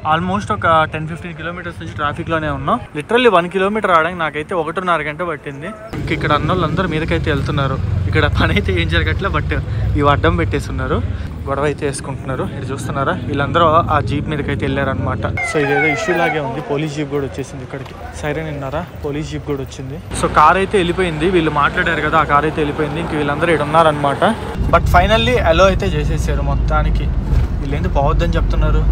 Almost ఒక ten fifteen kilometres నుంచి traffic లోనే ఉన్నాం లిటరల్లీ వన్ కిలోమీటర్ రావడానికి నాకైతే ఒకటిన్నర గంట పట్టింది ఇంక ఇక్కడ అన్న వాళ్ళందరూ మీదకైతే వెళ్తున్నారు ఇక్కడ పని అయితే ఏం జరగట్లే బట్ ఇవి అడ్డం పెట్టేస్తున్నారు గొడవ అయితే వేసుకుంటున్నారు ఇది చూస్తున్నారా వీళ్ళందరూ ఆ జీప్ మీదకైతే వెళ్ళారనమాట సో ఇదేదో ఇష్యూ లాగే ఉంది పోలీస్ జీప్ కూడా వచ్చేసింది ఇక్కడికి సైరన్ విన్నారా పోలీస్ జీప్ కూడా వచ్చింది సో కార్ అయితే వెళ్ళిపోయింది వీళ్ళు మాట్లాడారు కదా ఆ కార్ అయితే వెళ్ళిపోయింది ఇంక వీళ్ళందరూ ఇక్కడ ఉన్నారనమాట బట్ ఫైనల్లీ అలో అయితే చేసేసారు మొత్తానికి వీళ్ళు ఏంటి పోవద్దని చెప్తున్నారు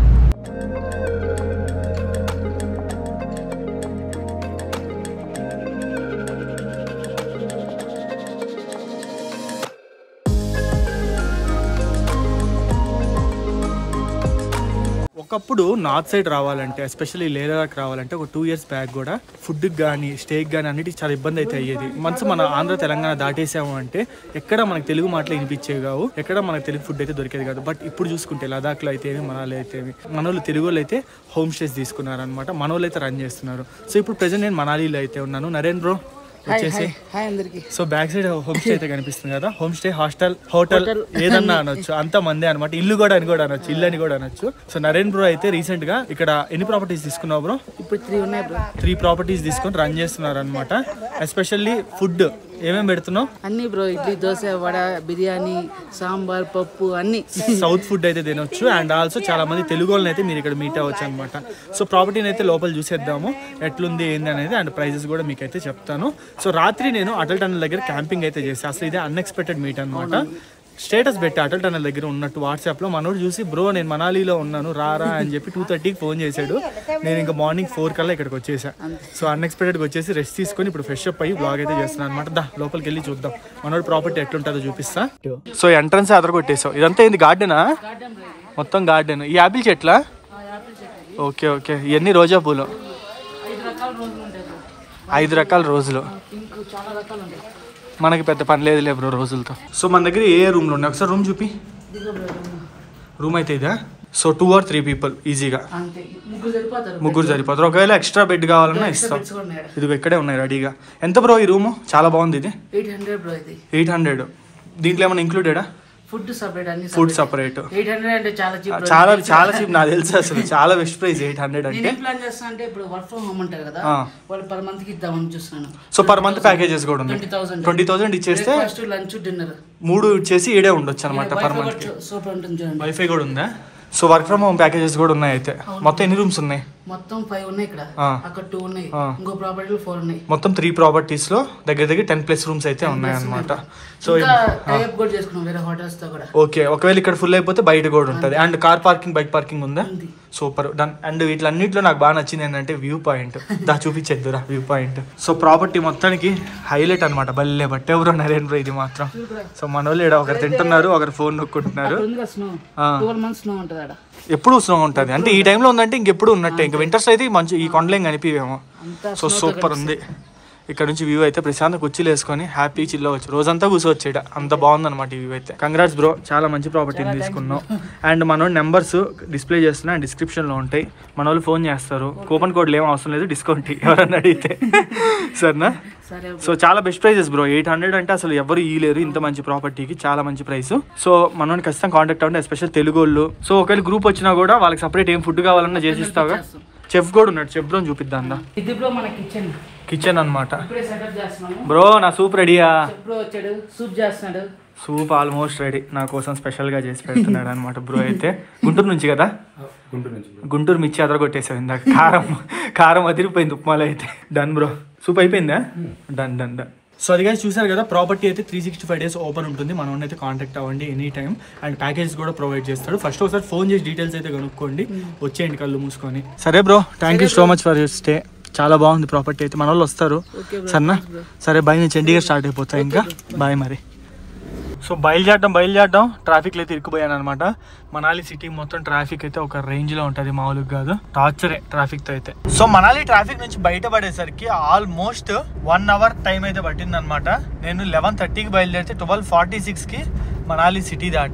ఒకప్పుడు నార్త్ సైడ్ రావాలంటే ఎస్పెషల్లీ లేదాకి రావాలంటే ఒక టూ ఇయర్స్ బ్యాక్ కూడా ఫుడ్కి కానీ స్టేకి కానీ అన్నిటికి చాలా ఇబ్బంది అయితే అయ్యేది మనసు మన ఆంధ్ర తెలంగాణ దాటేసాము అంటే ఎక్కడ మనకు తెలుగు మాటలు వినిపించేవి కావు ఎక్కడ మనకు తెలుగు ఫుడ్ అయితే దొరికేది కాదు బట్ ఇప్పుడు చూసుకుంటే లదాఖ్లో అయితే మనాలి అయితే మన వాళ్ళు తెలుగు వాళ్ళు అయితే హోమ్ స్టేస్ తీసుకున్నారనమాట మన వాళ్ళు అయితే రన్ చేస్తున్నారు సో ఇప్పుడు ప్రజెంట్ నేను మనాలిలో అయితే ఉన్నాను నరేన్ బ్రో వచ్చేసి హాయ్ అందరికి so back side home stay అయితే కనిపిస్తుంది కదా హోమ్ స్టే హాస్టల్ హోటల్ ఏదన్నా అనొచ్చు అంత మందే అనమాట ఇల్లు కూడా అని కూడా అనొచ్చు ఇల్లు అని కూడా అనొచ్చు సో నరేన్ బ్రో అయితే రీసెంట్ గా ఇక్కడ ఎన్ని ప్రాపర్టీస్ తీసుకున్నావు బ్రో ఇప్పుడు త్రీ ఉన్నాయి బ్రో త్రీ ప్రాపర్టీస్ తీసుకొని రన్ చేస్తున్నారు అనమాట ఎస్పెషల్లీ ఫుడ్ ఏమేమి పెడుతున్నావు అన్ని బ్రో ఇడ్లీ దోశ వడ బిర్యానీ సాంబార్ పప్పు అన్ని సౌత్ ఫుడ్ అయితే తినొచ్చు అండ్ ఆల్సో చాలా మంది తెలుగు వాళ్ళని అయితే మీరు ఇక్కడ మీట్ అవ్వచ్చు అనమాట సో ప్రాపర్టీని అయితే లోపల చూసేద్దాము ఎట్లుంది ఏంది అనేది అండ్ ప్రైజెస్ కూడా మీకు అయితే చెప్తాను సో రాత్రి నేను అటల్ టన్నల్ దగ్గర క్యాంపింగ్ అయితే చేశాను అసలు ఇది అన్ఎక్స్పెక్టెడ్ మీట్ అనమాట స్టేటస్ పెట్టి అటల్ టన్నల్ దగ్గర ఉన్నట్టు వాట్సాప్లో మనోడు చూసి బ్రో నేను మనాలిలో ఉన్నాను రారా అని చెప్పి టూ థర్టీకి ఫోన్ చేశాడు నేను ఇంకా మార్నింగ్ ఫోర్ కల్లా ఇక్కడికి వచ్చేసా సో అన్ఎక్స్పెక్టెడ్గా వచ్చేసి రెస్ట్ తీసుకొని ఇప్పుడు ఫ్రెష్ అప్ అయ్యి బ్లాగ్ అయితే చేస్తున్నాను అనమాట దా లోపలికి వెళ్ళి చూద్దాం మనోడు ప్రాపర్టీ ఎట్లుంటుందో చూపిస్తా సో ఎంట్రన్స్ అదర కొట్టేసావు ఇదంతా ఏంది గార్డెనా మొత్తం గార్డెన్ ఈ యాపిల్ చెట్లా ఓకే ఓకే ఇవన్నీ రోజా పూలు ఐదు రకాల రోజులు ఉంటాయి బ్రో ఐదు రకాల రోజులు పింక్ చాలా రకాలు ఉంటాయి మనకి పెద్ద పని లేదు బ్రో రోజులతో సో మన దగ్గర ఏ రూమ్లో ఉన్నాయి ఒకసారి రూమ్ చూపి దిగో బ్రో రూమ్ అయితే ఇదా so two or three people ఈజీగా అంతే ముగ్గురు సరిపోతారు ముగ్గురు సరిపోతారు ఒకవేళ ఎక్స్ట్రా బెడ్ కావాలన్నా ఇస్తాం బెడ్స్ కూడా ఉన్నాయి ఇదిగో ఇక్కడే ఉన్నాయి రెడీగా ఎంత బ్రో ఈ రూము చాలా బాగుంది ఇది ఎయిట్ హండ్రెడ్ బ్రో ఇది ఎయిట్ హండ్రెడ్ దీంట్లో ఏమైనా ఇంక్లూడెడా ఫుడ్ సపరేట్ అన్ని ఫుడ్ సపరేట్ ఎయిట్ హండ్రెడ్ అంటే చాలా చీప్ చాలా చాలా చీప్ నాకు తెలుసు అసలు చాలా బెస్ట్ ప్రైస్ ఎయిట్ హండ్రెడ్ నేను అంటే ఏం ప్లాన్ చేస్తాను అంటే ఇప్పుడు వర్క్ ఫ్రమ్ హోమ్ ఉంటారు కదా ఆ. వాళ్ళు పర్ మంత్ కి ఇద్దామని చూస్తున్నాను సో పర్ మంత్ ప్యాకేజెస్ కూడా ఉంది ట్వంటీ థౌసండ్ ట్వంటీ థౌసండ్ ఇచ్చేస్తే ఫస్ట్ లంచ్ డిన్నర్ మూడు ఇచ్చేసి ఈడే ఉండొచ్చు అనమాట పర్ మంత్ సూపర్ ఉంటుంది చూడండి వైఫై కూడా ఉందా so work from home packages కూడా ఉన్నాయి అయితే మొత్తం ఎన్ని రూమ్స్ ఉన్నాయి మొత్తం ఫైవ్ ఉన్నాయి ఇక్కడ ఆ. అక్కడ టూ ఉన్నాయి ఆ. ఇంకో ప్రాపర్టీలు ఫోర్ ఉన్నాయి మొత్తం త్రీ ప్రాపర్టీస్ లో దగ్గర దగ్గర టెన్ ప్లస్ రూమ్స్ అయితే ఉన్నాయి అనమాట సో ఇంకా టైప్ కూడా చేసుకున్నాం వేరే హోటల్స్ తో కూడా ఓకే ఒకవేళ ఇక్కడ ఫుల్ అయిపోతే బయట కూడా ఉంటుంది and car parking bike parking ఉందా ఉంది సూపర్ డన్ అండ్ వీటిలన్నింటిలో నాకు బాగా నచ్చింది ఏంటంటే వ్యూ పాయింట్ దా చూపించేద్దురా వ్యూ పాయింట్ సో ప్రాపర్టీ మొత్తానికి హైలైట్ అనమాట భలే బట్టే ఎవరో నరేన్ బ్రో ఇది మాత్రం సో మన వాళ్ళు ఈడ ఒకరు తింటున్నారు ఒకరు ఫోన్ నొక్కుంటున్నారు అక్కడ ఉంది కదా స్నో ఆ. ట్వెల్వ్ మంత్స్ స్నో ఉంటుంది అక్కడ ఎప్పుడు స్నో ఉంటుంది అంటే ఈ టైంలో ఉందంటే ఇంకెప్పుడు ఉన్నట్టే ఇంకా వింటర్స్ అయితే మంచి ఈ కొండలేం కనిపివేమో అంతా సో సూపర్ ఉంది ఇక్కడ నుంచి వ్యూ అయితే ప్రశాంత్ కుర్చీలు వేసుకొని హ్యాపీ చిల్లవచ్చు రోజంతా కూర్చోవచ్చు ఇక్కడ అంత బాగుందన్నమాట ఈ వ్యూ అయితే కంగ్రాట్స్ బ్రో చాలా మంచి ప్రాపర్టీని తీసుకున్నాం అండ్ మన నెంబర్స్ డిస్ప్లే చేస్తున్నా description లో ఉంటాయి మన వాళ్ళు ఫోన్ చేస్తారు కూపన్ కోడ్లు ఏం అవసరం లేదు డిస్కౌంట్ ఎవరన్నా అడిగితే సరేనా సరే సో చాలా best prices bro eight hundred అంటే అసలు ఎవరు ఇయ్యలేరు ఇంత మంచి ప్రాపర్టీకి చాలా మంచి ప్రైస్ సో మనోని ఖచ్చితంగా కాంటాక్ట్ అవ్వండి ఎస్పెషల్ తెలుగు వాళ్ళు సో ఒకవేళ గ్రూప్ వచ్చినా కూడా వాళ్ళకి సపరేట్ ఏం ఫుడ్ కావాలన్నా చేసిస్తావుగా చెఫ్ కూడా ఉన్నాడు చెఫ్ లో చూపిద్దాం ఇది బ్రో మన కిచెన్ కిచెన్ అన్నమాట ఇప్పుడే సెటప్ చేస్తున్నాము బ్రో నా సూప్ రెడీయా ఎప్పుడో వచ్చాడు సూప్ చేస్తున్నాడు సూప్ ఆల్మోస్ట్ రెడీ నా కోసం స్పెషల్ గా చేసి పెడుతున్నాడు అనమాట బ్రో అయితే గుంటూరు నుంచి కదా గుంటూరు మిర్చి అదర కొట్టేసావు ఇందాక కారం కారం అదిరిపోయింది ఉప్మాలో అయితే డన్ బ్రో సూప్ అయిపోయిందా డన్ డన్ డన్ సో అది guys చూసారు కదా ప్రాపర్టీ అయితే three sixty five days open ఉంటుంది మనం అయితే కాంటాక్ట్ అవ్వండి ఎనీ టైం అండ్ ప్యాకేజ్ కూడా ప్రొవైడ్ చేస్తాడు ఫస్ట్ ఒకసారి ఫోన్ చేసి డీటెయిల్స్ అయితే కనుక్కోండి వచ్చేయండి కళ్ళు మూసుకొని సరే bro thank you so much for your stay చాలా బాగుంది ప్రాపర్టీ అయితే మన వాళ్ళు వస్తారు ఓకే బ్రో సరేనా సరే బాయ్ నేను చండీగఢ్ స్టార్ట్ అయిపోతా ఇంకా బాయ్ మరి సో బయలుదేరడం బయలుదేరడం ట్రాఫిక్ అయితే ఇరుక్కుపోయాను అనమాట మనాలి సిటీ మొత్తం ట్రాఫిక్ అయితే ఒక రేంజ్ లో ఉంటది మామూలుగా కాదు టార్చరే ట్రాఫిక్ తో అయితే సో మనాలి ట్రాఫిక్ నుంచి బయటపడేసరికి ఆల్మోస్ట్ వన్ అవర్ టైం అయితే పట్టింది అనమాట నేను లెవెన్ థర్టీకి బయలుదేరితే ట్వెల్వ్ ఫార్టీ సిక్స్ కి మనాలి సిటీ దాటా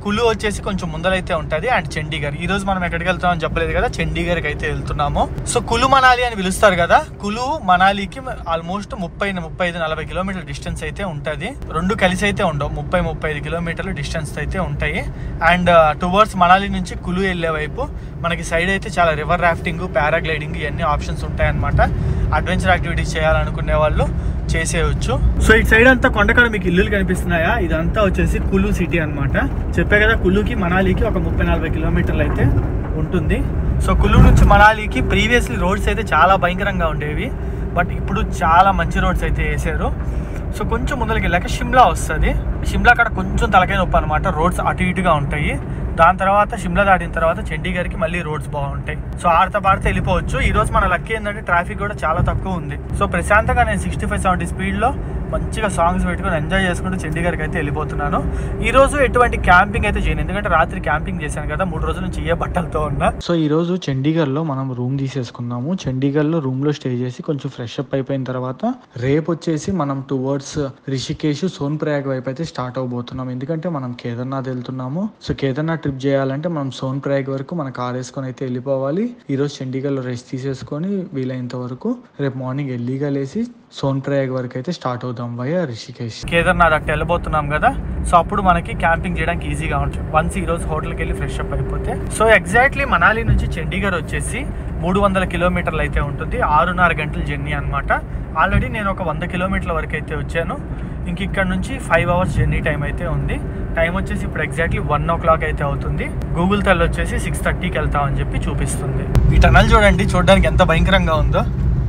కులు వచ్చేసి కొంచెం ముందరైతే ఉంటుంది అండ్ చండీగఢ్ ఈ రోజు మనం ఎక్కడికి వెళ్తామని చెప్పలేదు కదా చండీగఢ్కి అయితే వెళ్తున్నాము సో కులు మనాలి అని పిలుస్తారు కదా కులు మనాలికి ఆల్మోస్ట్ ముప్పై ముప్పై ఐదు నలభై కిలోమీటర్ల డిస్టెన్స్ అయితే ఉంటుంది రెండు కలిసి అయితే ఉండవు ముప్పై ముప్పై ఐదు కిలోమీటర్ల డిస్టెన్స్ అయితే ఉంటాయి అండ్ టువర్డ్స్ మనాలి నుంచి కులు వెళ్ళే వైపు మనకి సైడ్ అయితే చాలా రివర్ రాఫ్టింగ్ పారాగ్లైడింగ్ ఇవన్నీ ఆప్షన్స్ ఉంటాయన్నమాట అడ్వెంచర్ యాక్టివిటీస్ చేయాలనుకునే వాళ్ళు చేసేయచ్చు సో ఇటు సైడ్ అంతా కొండకాడ మీకు ఇల్లులు కనిపిస్తున్నాయా ఇదంతా వచ్చేసి కులు సిటీ అన్నమాట చెప్పే కదా కులుకి మనాలికి ఒక ముప్పై నలభై కిలోమీటర్లు అయితే ఉంటుంది సో కులు నుంచి మనాలికి ప్రీవియస్లీ రోడ్స్ అయితే చాలా భయంకరంగా ఉండేవి బట్ ఇప్పుడు చాలా మంచి రోడ్స్ అయితే వేసారు సో కొంచెం ముందరికి వెళ్ళాక షిమ్లా వస్తుంది షిమ్లా అక్కడ కొంచెం తలకాయ నొప్పి అనమాట రోడ్స్ అటు ఇటుగా ఉంటాయి దాని తర్వాత షిమ్లా దాటిన తర్వాత చండీగఢ్కి మళ్ళీ రోడ్స్ బాగుంటాయి సో ఆడతా పాడితే వెళ్ళిపోవచ్చు ఈ రోజు మన లక్కీ ఏంటంటే ట్రాఫిక్ కూడా చాలా తక్కువ ఉంది సో ప్రశాంతంగా నేను సిక్స్టీ ఫైవ్ సెవెంటీ స్పీడ్లో మంచిగా సాంగ్స్ పెట్టుకుని ఎంజాయ్ చేసుకుంటూ చండీగఢ్కి అయితే వెళ్ళిపోతున్నాను ఈ రోజు ఎటువంటి క్యాంపింగ్ అయితే చేయను ఎందుకంటే రాత్రి క్యాంపింగ్ చేశాను కదా మూడు రోజుల నుంచి ఏ బట్టలతో ఉన్నా సో ఈ రోజు చండీగఢ్లో మనం రూమ్ తీసేసుకున్నాము చండీగఢ్లో రూమ్ లో స్టే చేసి కొంచెం ఫ్రెష్ అప్ అయిపోయిన తర్వాత రేపు వచ్చేసి మనం టువర్డ్స్ రిషికేష్ సోన్ ప్రయాగ్ వైపు అయితే స్టార్ట్ అవబోతున్నాం ఎందుకంటే మనం కేదార్నాథ్ వెళ్తున్నాము సో కేదార్నాథ్ ట్రిప్ చేయాలంటే మనం సోన్ ప్రయాగ్ వరకు మన కార్ వేసుకొని అయితే వెళ్ళిపోవాలి ఈ రోజు చండీగఢ్లో రెస్ట్ తీసేసుకొని వీలైనంత వరకు రేపు మార్నింగ్ ఎర్లీగా లేసి సోన్ ప్రయాగ్ వరకు అయితే స్టార్ట్ అవుదాం వయ రిషికేష్ కేదార్నాథ్ అట్టు వెళ్ళబోతున్నాం కదా సో అప్పుడు మనకి క్యాంపింగ్ చేయడానికి ఈజీగా ఉంటుంది వన్స్ ఈ రోజు హోటల్కి వెళ్ళి ఫ్రెష్ అప్ అయిపోతే సో ఎగ్జాక్ట్లీ మనాలి నుంచి చండీగఢ్ వచ్చేసి మూడు వందల కిలోమీటర్లు అయితే ఉంటుంది ఆరున్నర గంటల జర్నీ అన్నమాట ఆల్రెడీ నేను ఒక వంద కిలోమీటర్ల వరకు అయితే వచ్చాను ఇంక ఇక్కడ నుంచి ఫైవ్ అవర్స్ జర్నీ టైం అయితే ఉంది టైం వచ్చేసి ఇప్పుడు ఎగ్జాక్ట్లీ వన్ ఓ క్లాక్ అయితే అవుతుంది గూగుల్ తల్లి వచ్చేసి సిక్స్ థర్టీకి వెళ్తామని చెప్పి చూపిస్తుంది ఈ టనల్ చూడండి చూడడానికి ఎంత భయంకరంగా ఉందో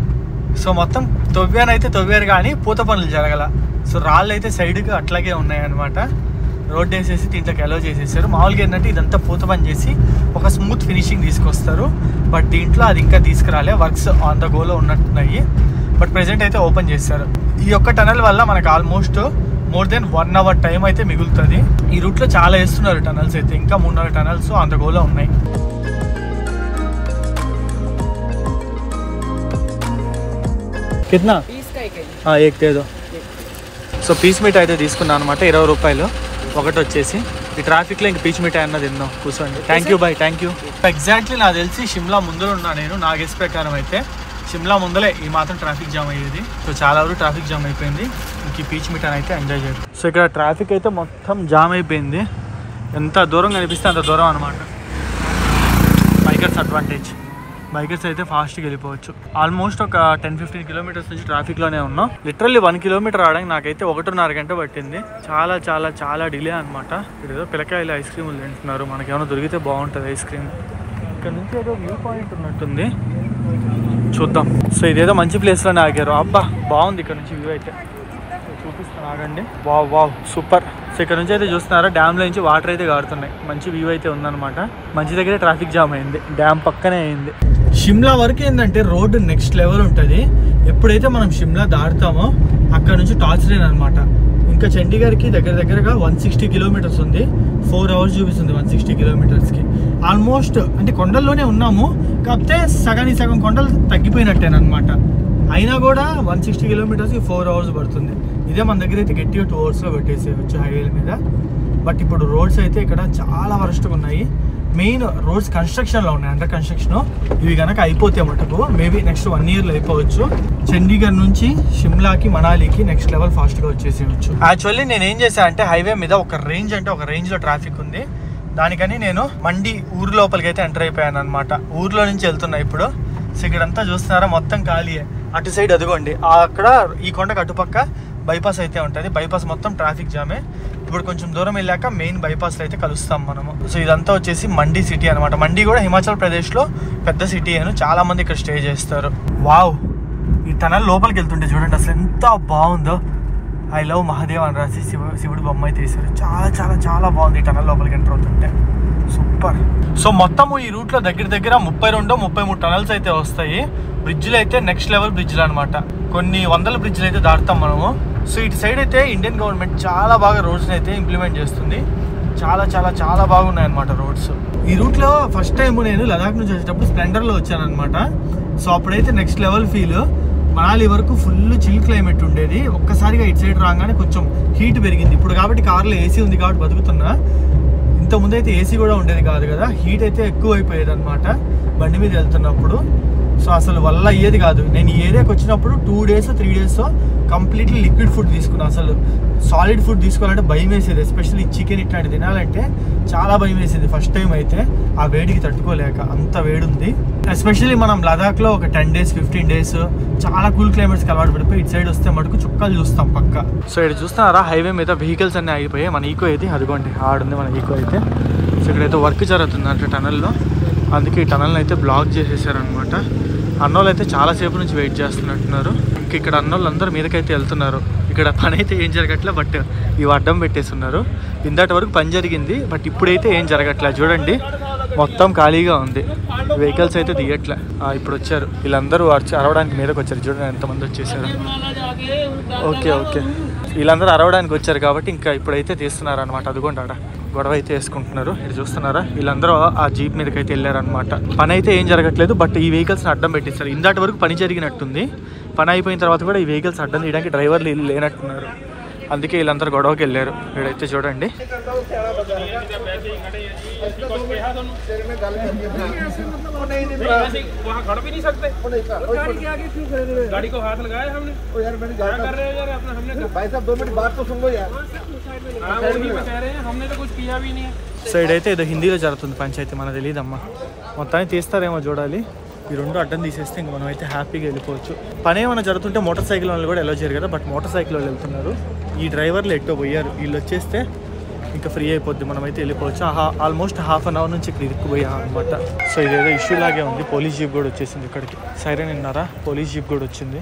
సో మొత్తం తవ్వానైతే తవ్వారు కానీ పూత పనులు జరగల సో రాళ్ళు అయితే సైడ్కి అట్లాగే ఉన్నాయన్నమాట రోడ్ వేసేసి దీంట్లోకి అలో చేసేసారు మామూలుగా ఏంటంటే ఇదంతా పూత పని చేసి ఒక స్మూత్ ఫినిషింగ్ తీసుకొస్తారు బట్ దీంట్లో అది ఇంకా తీసుకురాలే వర్క్స్ ఆన్ ద గోలో ఉన్నట్టున్నాయి బట్ ప్రెసెంట్ అయితే ఓపెన్ చేశారు ఈ యొక్క టనల్ వల్ల మనకు almost more than one hour time అయితే మిగులుతుంది ఈ రూట్లో చాలా వేస్తున్నారు టనల్స్ అయితే ఇంకా మూడు నాలుగు టనల్స్ ఆన్ ద గోలో ఉన్నాయి కిतना पीस का एक है हाँ एक दे दो సో పీస్ మీట్ అయితే తీసుకున్నాను అనమాట ఇరవై రూపాయలు ఒకటి వచ్చేసి ఈ ట్రాఫిక్లో ఇంక పీచ్ మిఠాయి అన్న తిన్నాం కూర్చోండి thank you boy thank you exactly నాకు తెలిసి షిమ్లా ముందర ఉన్నా నేను నా గెస్ ప్రకారం అయితే షిమ్లా ముందలే ఈ మాత్రం ట్రాఫిక్ జామ్ అయ్యేది సో చాలా వరకు ట్రాఫిక్ జామ్ అయిపోయింది ఇంక ఈ పీచ్ మిఠాయి అయితే ఎంజాయ్ చేయాలి సో ఇక్కడ ట్రాఫిక్ అయితే మొత్తం జామ్ అయిపోయింది ఎంత దూరం కనిపిస్తే అంత దూరం అనమాట బైకర్స్ అడ్వాంటేజ్ బైకర్స్ అయితే ఫాస్ట్గా వెళ్ళిపోవచ్చు ఆల్మోస్ట్ ఒక టెన్ ఫిఫ్టీన్ కిలోమీటర్స్ నుంచి ట్రాఫిక్లోనే ఉన్నాం లిటరల్లీ వన్ కిలోమీటర్ రావడానికి నాకైతే ఒకటిన్నర గంట పట్టింది చాలా చాలా చాలా డిలే అనమాట ఇక్కడ ఏదో పిల్లకాయలు ఐస్ క్రీములు తింటున్నారు మనకి ఏమైనా దొరికితే బాగుంటుంది ఐస్ క్రీమ్ ఇక్కడ నుంచి ఏదో వ్యూ పాయింట్ ఉన్నట్టుంది చూద్దాం సో ఇదేదో మంచి ప్లేస్లోనే ఆగారు అబ్బా బాగుంది ఇక్కడ నుంచి వ్యూ అయితే చూపిస్తాను ఆగండి వావ్ వావ్ సూపర్ సో ఇక్కడ నుంచి అయితే చూస్తున్నారా డ్యామ్లో నుంచి వాటర్ అయితే కారుతున్నాయి మంచి వ్యూ అయితే ఉందన్నమాట మంచి దగ్గరే ట్రాఫిక్ జామ్ అయింది డ్యామ్ పక్కనే అయింది షిమ్లా వరకు ఏంటంటే రోడ్డు నెక్స్ట్ లెవెల్ ఉంటుంది ఎప్పుడైతే మనం షిమ్లా దాటుతామో అక్కడ నుంచి టార్చ్ లైన్ అనమాట ఇంకా చండీగఢ్కి దగ్గర దగ్గరగా వన్ సిక్స్టీ కిలోమీటర్స్ ఉంది ఫోర్ అవర్స్ చూపిస్తుంది వన్ సిక్స్టీ కిలోమీటర్స్కి ఆల్మోస్ట్ అంటే కొండల్లోనే ఉన్నాము కాకపోతే సగానికి సగం కొండలు తగ్గిపోయినట్టేనమాట అయినా కూడా వన్ సిక్స్టీ కిలోమీటర్స్కి ఫోర్ అవర్స్ పడుతుంది ఇదే మన దగ్గర అయితే గట్టిగా టూ అవర్స్లో పెట్టేసేయచ్చు హైవేల మీద బట్ ఇప్పుడు రోడ్స్ అయితే ఇక్కడ చాలా వరస్ట్గా ఉన్నాయి మెయిన్ రోడ్స్ కన్స్ట్రక్షన్లో ఉన్నాయి అండర్ కన్స్ట్రక్షన్ ఇవి కనుక అయిపోతే మటుకు మేబీ నెక్స్ట్ వన్ ఇయర్లో అయిపోవచ్చు చండీగఢ్ నుంచి షిమ్లాకి మనాలికి నెక్స్ట్ లెవెల్ ఫాస్ట్గా వచ్చేసేయచ్చు యాక్చువల్లీ నేను ఏం చేశాను అంటే హైవే మీద ఒక రేంజ్ అంటే ఒక రేంజ్లో ట్రాఫిక్ ఉంది దానికని నేను మండి ఊరు లోపలికి అయితే ఎంటర్ అయిపోయాను అనమాట ఊర్లో నుంచి వెళ్తున్నా ఇప్పుడు సో ఇక్కడంతా చూస్తున్నారా మొత్తం ఖాళీయే అటు సైడ్ అదిగోండి ఆ అక్కడ ఈ కొండకు అటుపక్క బైపాస్ అయితే ఉంటుంది బైపాస్ మొత్తం ట్రాఫిక్ జామే ఇప్పుడు కొంచెం దూరం వెళ్ళాక మెయిన్ బైపాస్లో అయితే కలుస్తాం మనము సో ఇదంతా వచ్చేసి మండి సిటీ అనమాట మండి కూడా హిమాచల్ ప్రదేశ్లో పెద్ద సిటీ అని చాలా మంది ఇక్కడ స్టే చేస్తారు వావ్ ఈ టనల్ లోపలికి వెళ్తుంటే చూడండి అసలు ఎంత బాగుందో ఐ లవ్ మహాదేవ్ అని రాసి శివ శివుడు బొమ్మ అయితే వేశారు చాలా చాలా చాలా బాగుంది ఈ టనల్ లోపలికి ఎంటర్ అవుతుంటే సూపర్ సో మొత్తము ఈ రూట్లో దగ్గర దగ్గర ముప్పై రెండు ముప్పై మూడు టనల్స్ అయితే వస్తాయి బ్రిడ్జ్లు అయితే నెక్స్ట్ లెవెల్ బ్రిడ్జ్లు అనమాట కొన్ని వందల బ్రిడ్జ్లు అయితే దాటుతాం మనము సో ఇటు సైడ్ అయితే ఇండియన్ గవర్నమెంట్ చాలా బాగా రోడ్స్ని అయితే ఇంప్లిమెంట్ చేస్తుంది చాలా చాలా చాలా బాగున్నాయి అనమాట రోడ్స్ ఈ రూట్లో ఫస్ట్ టైం నేను లదాఖ్ నుంచి వచ్చేటప్పుడు స్ప్లెండర్లో వచ్చాను అనమాట సో అప్పుడైతే నెక్స్ట్ లెవెల్ ఫీల్ మనాలి వరకు ఫుల్ చిల్ క్లైమేట్ ఉండేది ఒక్కసారిగా ఇటు సైడ్ రాగానే కొంచెం హీట్ పెరిగింది ఇప్పుడు కాబట్టి కార్లో ఏసీ ఉంది కాబట్టి బతుకుతున్నా ఇంత ముందు అయితే ఏసీ కూడా ఉండేది కాదు కదా హీట్ అయితే ఎక్కువ అయిపోయేది అనమాట బండి మీద వెళ్తున్నప్పుడు సో అసలు వల్ల అయ్యేది కాదు నేను ఈ ఏరియాకి వచ్చినప్పుడు two days three days completely liquid food తీసుకున్నాను అసలు సాలిడ్ ఫుడ్ తీసుకోవాలంటే భయం వేసేది ఎస్పెషల్లీ చికెన్ ఇట్లాంటి తినాలంటే చాలా భయం వేసేది ఫస్ట్ టైం అయితే ఆ వేడికి తట్టుకోలేక అంత వేడి ఉంది ఎస్పెషల్లీ మనం లదాఖ్లో ఒక టెన్ డేస్ ఫిఫ్టీన్ డేస్ చాలా కూల్ క్లైమేట్స్కి అలవాటు పడిపోయి ఇటు సైడ్ వస్తే మటుకు చుక్కలు చూస్తాం పక్క సో ఇక్కడ చూస్తున్నారా హైవే మీద వెహికల్స్ అన్నీ ఆగిపోయాయి మన ఈకో అయితే అదిగోండి ఆడుంది మన ఈకో అయితే సో ఇక్కడైతే వర్క్ జరుగుతుంది అంటే టనల్లో అందుకే ఈ టనల్ని అయితే బ్లాక్ చేసేసారనమాట అన్నోళ్ళు అయితే చాలాసేపు నుంచి వెయిట్ చేస్తున్నట్టున్నారు ఇంక ఇక్కడ అన్నోళ్ళు అందరూ మీదకైతే వెళ్తున్నారు ఇక్కడ పని అయితే ఏం జరగట్లే బట్ ఇవి అడ్డం పెట్టేస్తున్నారు ఇందటి వరకు పని జరిగింది బట్ ఇప్పుడైతే ఏం జరగట్లే చూడండి మొత్తం ఖాళీగా ఉంది వెహికల్స్ అయితే దిగట్లే ఆ, ఇప్పుడు వచ్చారు వీళ్ళందరూ అరచ అరవడానికి మీదకి వచ్చారు చూడండి ఎంతమంది వచ్చేసారు ఓకే ఓకే వీళ్ళందరూ అరవడానికి వచ్చారు కాబట్టి ఇంకా ఇప్పుడైతే తీస్తున్నారు అనమాట అదిగోండి ఆడ గొడవ అయితే వేసుకుంటున్నారు ఇది చూస్తున్నారా వీళ్ళందరూ ఆ జీప్ మీదకి అయితే వెళ్ళారనమాట పని అయితే ఏం జరగట్లేదు బట్ ఈ వెహికల్స్ని అడ్డం పెట్టిస్తారు ఇందాటి వరకు పని జరిగినట్టుంది పని అయిపోయిన తర్వాత కూడా ఈ వెహికల్స్ అడ్డం తీయడానికి డ్రైవర్లు వీళ్ళు లేనట్టున్నారు అందుకే వీళ్ళందరూ గొడవకి వెళ్ళారు వీడైతే చూడండి वहाँ खड़ भी नहीं सकते गाड़ी के आगे क्यों खड़े रहे गाड़ी को हाथ लगाया हमने क्या कर रहे हो यार अपना हमने भाई साहब दो मिनट बात तो सुन लो यार हाँ उर्दू में कह रहे हैं हमने तो कुछ किया भी नहीं है సో ఇదైతే ఏదో హిందీలో జరుగుతుంది పంచాయతీ మనకు తెలియదమ్మా మొత్తాన్ని తీస్తారేమో చూడాలి ఈ రెండు అడ్డం తీసేస్తే ఇంక మనం అయితే హ్యాపీగా వెళ్ళిపోవచ్చు పని ఏమైనా జరుగుతుంటే మోటార్ సైకిల్ వాళ్ళు కూడా ఎలా చేయరు కదా బట్ మోటార్ సైకిల్ వాళ్ళు వెళ్తున్నారు ఈ డ్రైవర్లు ఎట్టో పోయారు వీళ్ళు వచ్చేస్తే ఇంకా ఫ్రీ అయిపోద్ది మనం అయితే వెళ్ళిపోవచ్చు ఆల్మోస్ట్ హాఫ్ అన్ అవర్ నుంచి ఇక్కడ ఇరుక్కుపోయాం అనమాట సో ఇదేదో ఇష్యూ లాగే ఉంది పోలీస్ జీప్ కూడా వచ్చేసింది ఇక్కడికి సైరన్ విన్నారా పోలీస్ జీప్ కూడా వచ్చింది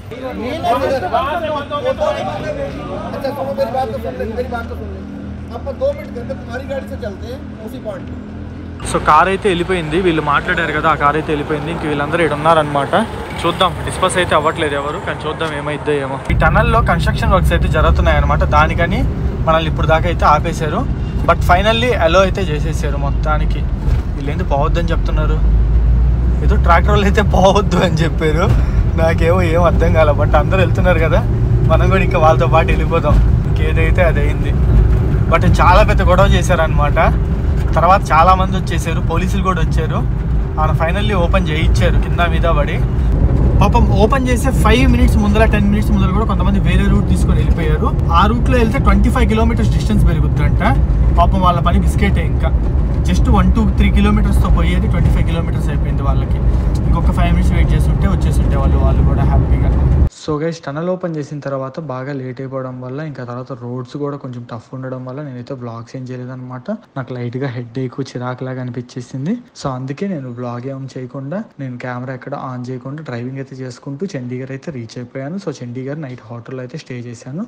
अच्छा सुनो मेरी बात तो सुन ले मेरी बात तो सुन ले अपन दो मिनट के अंदर तुम्हारी गाड़ी से चलते हैं उसी पॉइंट पे సో కార్ అయితే వెళ్ళిపోయింది వీళ్ళు మాట్లాడారు కదా ఆ కార్ అయితే వెళ్ళిపోయింది ఇంక వీళ్ళందరూ ఇక్కడ ఉన్నారనమాట చూద్దాం డిస్పస్ అయితే అవ్వట్లేదు ఎవరు కానీ చూద్దాం ఏమైద్దో ఏమో ఈ టనల్లో కన్స్ట్రక్షన్ వర్క్స్ అయితే జరుగుతున్నాయి అనమాట దానికని మనల్ని ఇప్పుడు దాకా అయితే ఆపేశారు బట్ ఫైనల్లీ అలో అయితే చేసేసారు మొత్తానికి వీళ్ళు ఏంది పోవద్దని చెప్తున్నారు ఏదో ట్రాక్టర్ వాళ్ళు అయితే పోవద్దు అని చెప్పారు నాకేమో ఏం అర్థం కాల బట్ అందరూ వెళ్తున్నారు కదా మనం కూడా ఇంకా వాళ్ళతో పాటు వెళ్ళిపోదాం ఇంకేదైతే అది అయింది బట్ చాలా పెద్ద గొడవ చేశారనమాట తర్వాత చాలా మంది వచ్చేసారు పోలీసులు కూడా వచ్చారు ఆయన ఫైనల్లీ ఓపెన్ చేయించారు కింద మీద పడి పాపం ఓపెన్ చేసే ఫైవ్ మినిట్స్ ముందర టెన్ మినిట్స్ ముందర కూడా కొంతమంది వేరే రూట్ తీసుకొని వెళ్ళిపోయారు ఆ రూట్ లో వెళ్తే ట్వంటీ ఫైవ్ కిలోమీటర్స్ డిస్టెన్స్ పెరుగుద్దంట పాపం వాళ్ళ పని బిస్కెటే ఇంకా జస్ట్ వన్ టూ త్రీ కిలోమీటర్స్తో పోయేది ట్వంటీ ఫైవ్ కిలోమీటర్స్ అయిపోయింది వాళ్ళకి ఇంకొక ఫైవ్ మినిట్స్ వెయిట్ చేస్తుంటే వచ్చేస్తుంటే వాళ్ళు వాళ్ళు కూడా హ్యాపీగా సో గైస్ టనల్ ఓపెన్ చేసిన తర్వాత బాగా లేట్ అయిపోవడం వల్ల ఇంకా తర్వాత రోడ్స్ కూడా కొంచెం టఫ్ ఉండడం వల్ల నేనైతే బ్లాగ్స్ ఏం చేయలేదన్నమాట నాకు లైట్గా హెడ్ ఏక్ చిరాకులాగా అనిపించేసింది సో అందుకే నేను బ్లాగ్ ఏం చేయకుండా నేను కెమెరా ఎక్కడ ఆన్ చేయకుండా డ్రైవింగ్ అయితే చేసుకుంటూ చండీగఢ్ అయితే రీచ్ అయిపోయాను సో చండీగఢ్ నైట్ హోటల్లో అయితే స్టే చేశాను